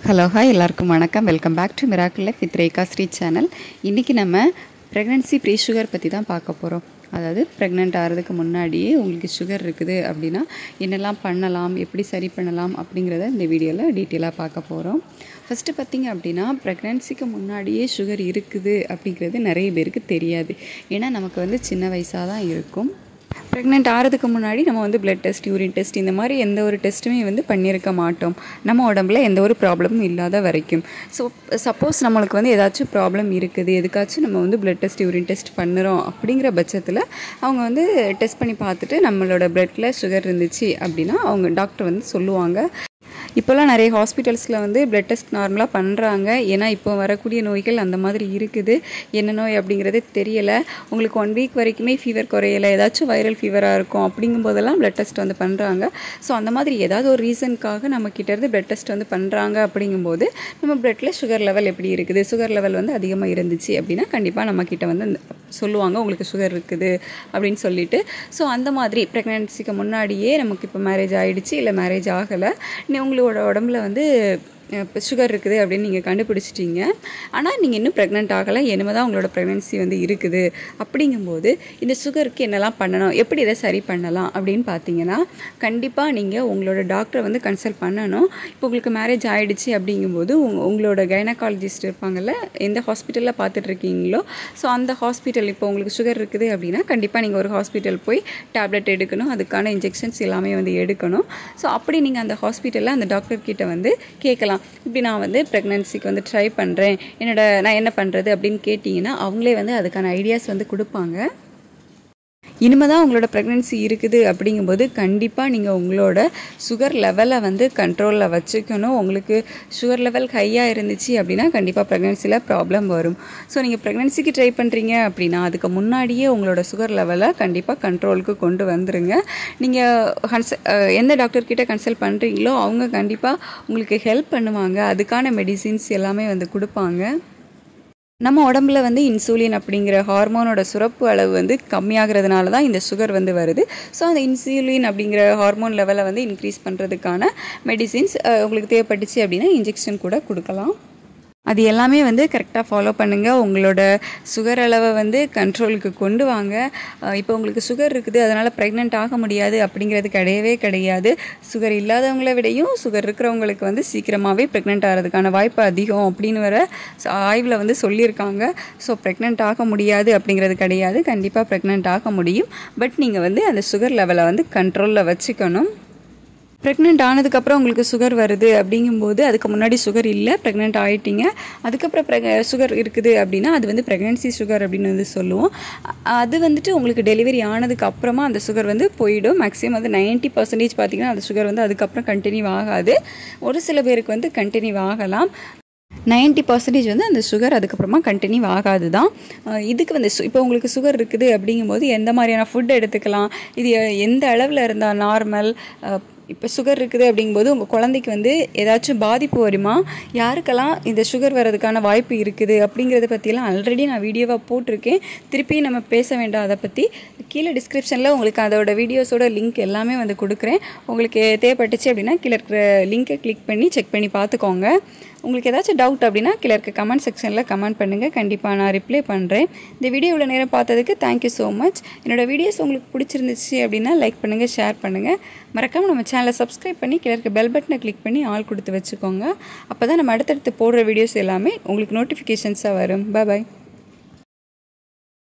hello hi எல்லாருக்கும் வணக்கம் welcome back to miracle life with Rekha Sri channel இன்றைக்கி நம்ம ப்ரெக்னன்சி ப்ரீ சுகர் பற்றி தான் பார்க்க போகிறோம் அதாவது ப்ரெக்னென்ட் ஆகிறதுக்கு முன்னாடியே உங்களுக்கு சுகர் இருக்குது அப்படின்னா என்னெல்லாம் பண்ணலாம் எப்படி சரி பண்ணலாம் அப்படிங்கிறத இந்த வீடியோவில் டீட்டெயிலாக பார்க்க போகிறோம் ஃபஸ்ட்டு பார்த்திங்க அப்படின்னா ப்ரெக்னன்சிக்கு முன்னாடியே சுகர் இருக்குது அப்படிங்கிறது நிறைய பேருக்கு தெரியாது ஏன்னா நமக்கு வந்து சின்ன வயசாக தான் இருக்கும் ப்ரெக்னென்ட் ஆகிறதுக்கு முன்னாடி நம்ம வந்து பிளட் டெஸ்ட் யூரின் டெஸ்ட் இந்த மாதிரி எந்த ஒரு டெஸ்ட்டுமே வந்து பண்ணியிருக்க மாட்டோம் நம்ம உடம்புல எந்த ஒரு ப்ராப்ளமும் இல்லாத வரைக்கும் ஸோ சப்போஸ் நம்மளுக்கு வந்து ஏதாச்சும் ப்ராப்ளம் இருக்குது எதுக்காச்சும் நம்ம வந்து பிளட் டெஸ்ட் யூரின் டெஸ்ட் பண்ணுறோம் அப்படிங்கிற பட்சத்தில் அவங்க வந்து டெஸ்ட் பண்ணி பார்த்துட்டு நம்மளோட பிளட்டில் சுகர் இருந்துச்சு அப்படின்னா அவங்க டாக்டர் வந்து சொல்லுவாங்க இப்போல்லாம் நிறைய ஹாஸ்பிட்டல்ஸில் வந்து பிளட் டெஸ்ட் நார்மலாக பண்ணுறாங்க ஏன்னா இப்போ வரக்கூடிய நோய்கள் அந்த மாதிரி இருக்குது என்ன நோய் அப்படிங்கிறது தெரியலை உங்களுக்கு ஒன் வீக் வரைக்குமே ஃபீவர் குறையலை ஏதாச்சும் வைரல் ஃபீவராக இருக்கும் அப்படிங்கும் போதெல்லாம் பிளட் டெஸ்ட் வந்து பண்ணுறாங்க ஸோ அந்த மாதிரி ஏதாவது ஒரு ரீசனுக்காக நம்ம கிட்டேருந்து பிளட் டெஸ்ட் வந்து பண்ணுறாங்க அப்படிங்கும்போது நம்ம பிளட்டில் சுகர் லெவல் எப்படி இருக்குது சுகர் லெவல் வந்து அதிகமாக இருந்துச்சு அப்படின்னா கண்டிப்பாக நம்ம கிட்ட வந்து அந்த- சொல்லுவாங்க உங்களுக்கு சுகர் இருக்குது அப்படின்னு சொல்லிட்டு ஸோ அந்த மாதிரி ப்ரெக்னன்சிக்கு முன்னாடியே நமக்கு இப்போ மேரேஜ் ஆகிடுச்சு இல்லை மேரேஜ் ஆகலை நீ உங்களோட உடம்புல வந்து இப்போ சுகர் இருக்குது அப்படின்னு நீங்கள் கண்டுபிடிச்சிட்டீங்க ஆனால் நீங்கள் இன்னும் ப்ரெக்னென்ட் ஆகலை இனிமே தான் உங்களோட ப்ரெக்னென்சி வந்து இருக்குது அப்படிங்கும்போது இந்த சுகருக்கு என்னெல்லாம் பண்ணணும் எப்படி இதை சரி பண்ணலாம் அப்படின்னு பார்த்தீங்கன்னா கண்டிப்பாக நீங்கள் உங்களோட டாக்டரை வந்து கன்சல்ட் பண்ணணும் இப்போ உங்களுக்கு மேரேஜ் ஆகிடுச்சு அப்படிங்கும்போது உங்க உங்களோட கைனகாலஜிஸ்ட் இருப்பாங்கல்ல எந்த ஹாஸ்பிட்டலில் பார்த்துட்ருக்கீங்களோ ஸோ அந்த ஹாஸ்பிட்டல் இப்போ உங்களுக்கு சுகர் இருக்குது அப்படின்னா கண்டிப்பாக நீங்கள் ஒரு ஹாஸ்பிட்டல் போய் டேப்லெட் எடுக்கணும் அதுக்கான இன்ஜெக்ஷன்ஸ் எல்லாமே வந்து எடுக்கணும் ஸோ அப்படி நீங்கள் அந்த ஹாஸ்பிட்டலில் அந்த டாக்டர் கிட்ட வந்து கேட்கலாம் இப்படி நான் வந்து ப்ரெக்னன்சிக்கு வந்து ட்ரை பண்ணுறேன் என்னோட நான் என்ன பண்ணுறது அப்படின்னு கேட்டிங்கன்னா அவங்களே வந்து அதுக்கான ஐடியாஸ் வந்து கொடுப்பாங்க இனிமே தான் உங்களோட ப்ரெக்னென்சி இருக்குது அப்படிங்கும்போது கண்டிப்பாக நீங்கள் உங்களோட சுகர் லெவலை வந்து கண்ட்ரோலில் வச்சுக்கணும் உங்களுக்கு சுகர் லெவல் ஹையாக இருந்துச்சு அப்படின்னா கண்டிப்பாக ப்ரெக்னென்சியில் ப்ராப்ளம் வரும் ஸோ நீங்கள் ப்ரெக்னென்சிக்கு ட்ரை பண்ணுறீங்க அப்படின்னா அதுக்கு முன்னாடியே உங்களோட சுகர் லெவலை கண்டிப்பாக கண்ட்ரோலுக்கு கொண்டு வந்துருங்க நீங்கள் கன்ச அஹ் எந்த டாக்டர் கிட்ட கன்சல்ட் பண்ணுறீங்களோ அவங்க கண்டிப்பாக உங்களுக்கு ஹெல்ப் பண்ணுவாங்க அதுக்கான மெடிசின்ஸ் எல்லாமே வந்து கொடுப்பாங்க நம்ம உடம்புல வந்து இன்சுலின் அப்படிங்கிற ஹார்மோனோட சுரப்பு அளவு வந்து கம்மியாகிறதுனால தான் இந்த சுகர் வந்து வருது ஸோ அந்த இன்சுலின் அப்படிங்கிற ஹார்மோன் லெவலை வந்து இன்க்ரீஸ் பண்ணுறதுக்கான மெடிசின்ஸ் உங்களுக்கு தேவைப்பட்டுச்சு அப்படின்னா இன்ஜெக்ஷன் கூட கொடுக்கலாம் அது எல்லாமே வந்து கரெக்டாக ஃபாலோ பண்ணுங்கள் உங்களோட சுகர் அளவை வந்து கண்ட்ரோலுக்கு கொண்டு வாங்க அஹ் இப்போ உங்களுக்கு சுகர் இருக்குது அதனால் ப்ரெக்னென்ட் ஆக முடியாது அப்படிங்கிறது கிடையவே கிடையாது சுகர் இல்லாதவங்கள விடையும் சுகர் இருக்கிறவங்களுக்கு வந்து சீக்கிரமாகவே ப்ரெக்னென்ட் ஆகிறதுக்கான வாய்ப்பு அதிகம் அப்படின்னு வர ஆய்வில் வந்து சொல்லியிருக்காங்க ஸோ ப்ரெக்னென்ட் ஆக முடியாது அப்படிங்கிறது கிடையாது கண்டிப்பாக ப்ரெக்னென்ட் ஆக முடியும் பட் நீங்கள் வந்து அந்த சுகர் லெவலை வந்து கண்ட்ரோலில் வச்சுக்கணும் ப்ரெக்னென்ட் ஆனதுக்கப்புறம் உங்களுக்கு சுகர் வருது அப்படிங்கும்போது அதுக்கு முன்னாடி சுகர் இல்லை ப்ரெக்னென்ட் ஆகிட்டீங்க அதுக்கப்புறம் ப்ரெக் சுகர் இருக்குது அப்படின்னா அது வந்து ப்ரெக்னென்சி சுகர் அப்படின்னு வந்து சொல்லுவோம் அ- அது வந்துட்டு உங்களுக்கு டெலிவரி ஆனதுக்கு அப்புறமா அந்த சுகர் வந்து போயிடும் மேக்ஸிமம் வந்து 90% பர்சன்டேஜ் பார்த்தீங்கன்னா அந்த சுகர் வந்து அதுக்கப்புறம் கண்டினியூ ஆகாது ஒரு சில பேருக்கு வந்து கண்டினியூ ஆகலாம் 90% பர்சன்டேஜ் வந்து அந்த சுகர் அதுக்கப்புறமா கண்டினியூ ஆகாது தான் அஹ் இதுக்கு வந்து சு- இப்போ உங்களுக்கு சுகர் இருக்குது அப்படிங்கும்போது எந்த மாதிரியான ஃபுட் எடுத்துக்கலாம் இது எ- எந்த அளவில் இருந்தால் நார்மல் இப்போ சுகர் இருக்குது அப்படிங்கும்போது உங்கள் குழந்தைக்கு வந்து ஏதாச்சும் பாதிப்பு வருமா யாருக்கெல்லாம் இந்த சுகர் வர்றதுக்கான வாய்ப்பு இருக்குது அப்படிங்கிறத பற்றியெல்லாம் ஆல்ரெடி நான் வீடியோவாக போட்டிருக்கேன் திருப்பி நம்ம பேச வேண்டாம் அதை பற்றி கீழே டிஸ்கிரிப்ஷனில் உங்களுக்கு அதோட வீடியோஸோட லிங்க் எல்லாமே வந்து கொடுக்குறேன் உங்களுக்கு தேவைப்பட்டுச்சு அப்படின்னா கீழே இருக்கிற லிங்கை கிளிக் பண்ணி செக் பண்ணி பார்த்துக்கோங்க உங்களுக்கு ஏதாச்சும் டவுட் அப்படின்னா கீழே இருக்க கமெண்ட் செக்ஷனில் கமெண்ட் பண்ணுங்கள் கண்டிப்பாக நான் ரிப்ளை பண்ணுறேன் இந்த வீடியோ இவ்வளோ நேரம் பார்த்ததுக்கு தேங்க்யூ ஸோ மச் என்னோட வீடியோஸ் உங்களுக்கு பிடிச்சிருந்துச்சு அப்படின்னா லைக் பண்ணுங்கள் ஷேர் பண்ணுங்கள் மறக்காமல் நம்ம சேனலை சப்ஸ்கிரைப் பண்ணி கீழே இருக்க பெல் பட்டனை கிளிக் பண்ணி ஆள் கொடுத்து வச்சுக்கோங்க அப்போ தான் நம்ம அடுத்தடுத்து போடுற வீடியோஸ் எல்லாமே உங்களுக்கு நோட்டிஃபிகேஷன்ஸாக வரும் பாய்